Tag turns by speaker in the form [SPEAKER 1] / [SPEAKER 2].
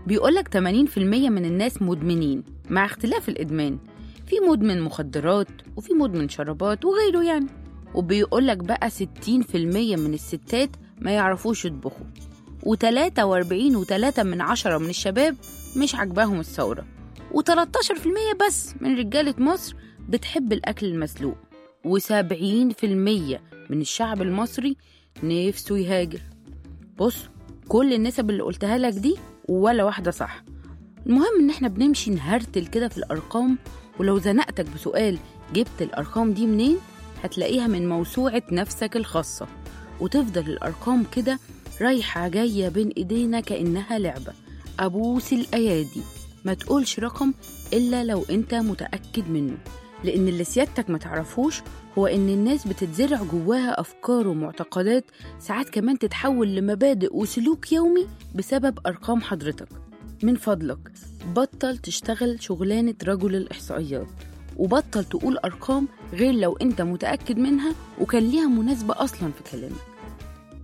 [SPEAKER 1] بيقولك 80% من الناس مدمنين مع اختلاف الإدمان في مدمن مخدرات وفي مدمن شرابات وغيره يعني وبيقولك بقى 60% من الستات ما يعرفوش يطبخوا و43 و3 من عشرة من الشباب مش عاجباهم الثورة و13% بس من رجالة مصر بتحب الأكل المسلوق و70% من الشعب المصري نفسه يهاجر بص كل النسب اللي قلتها لك دي ولا واحدة صح المهم ان احنا بنمشي نهرتل كده في الارقام ولو زنقتك بسؤال جبت الارقام دي منين هتلاقيها من موسوعة نفسك الخاصة وتفضل الارقام كده رايحة جاية بين ايدينا كأنها لعبة ابوس الايادي ما تقولش رقم الا لو انت متأكد منه لان اللي سيادتك ما تعرفوش هو ان الناس بتتزرع جواها افكار ومعتقدات ساعات كمان تتحول لمبادئ وسلوك يومي بسبب ارقام حضرتك من فضلك بطل تشتغل شغلانة رجل الإحصائيات وبطل تقول أرقام غير لو أنت متأكد منها وكان ليها مناسبة أصلا في كلامك